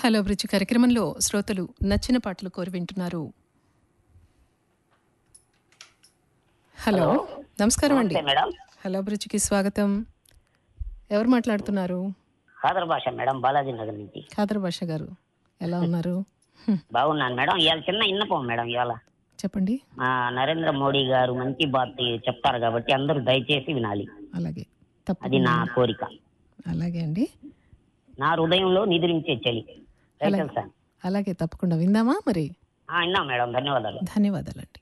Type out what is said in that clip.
hello bridge కార్యక్రమంలో శ్రోతలు నచ్చిన పాటలు కోరి వింటున్నారు హలో నమస్కారం అండి నమస్తే మేడం హలో బ్రిడ్జ్కి స్వాగతం ఎవరు మాట్లాడుతున్నారు ఖాదర్ భాష మేడం బాలాజీ నగర్ నుంచి ఖాదర్ భాష గారు ఎలా ఉన్నారు హ్మ్, బాగున్నాను మేడం ఇవాళ చిన్న ఇన్నపం మేడం ఇవాళ చెప్పండి మా నరేంద్ర మోడీ గారు మంచి బాత్ చెప్తారు కాబట్టి అందరూ దయచేసి వినాలి అలాగే అది తప్పకుండా నా కోరిక అలాగే అండి నా హృదయంలో నిద్రించే చలి రైతల్ సార్ అలాగే తప్పకుండా విందామా మరి విన్నాం మేడం ధన్యవాదాలు ధన్యవాదాలండి